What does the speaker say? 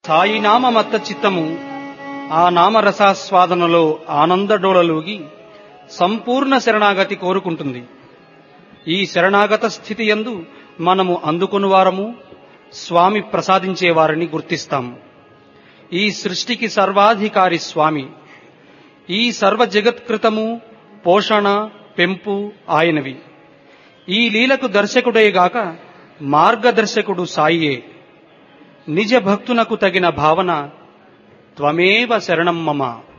సాయి నామమత్త చిత్తము ఆ నామరసాస్వాదనలో ఆనందడోలలోగి సంపూర్ణ శరణాగతి కోరుకుంటుంది ఈ శరణాగత స్థితి యందు మనము అందుకుని వారము స్వామి ప్రసాదించేవారని గుర్తిస్తాము ఈ సృష్టికి సర్వాధికారి స్వామి ఈ సర్వ జగత్కృతము పోషణ పెంపు ఆయనవి ఈ లీలకు దర్శకుడేగాక మార్గదర్శకుడు సాయియే నిజ భక్తునకు తగిన భావన త్వమేవ శరణం మమ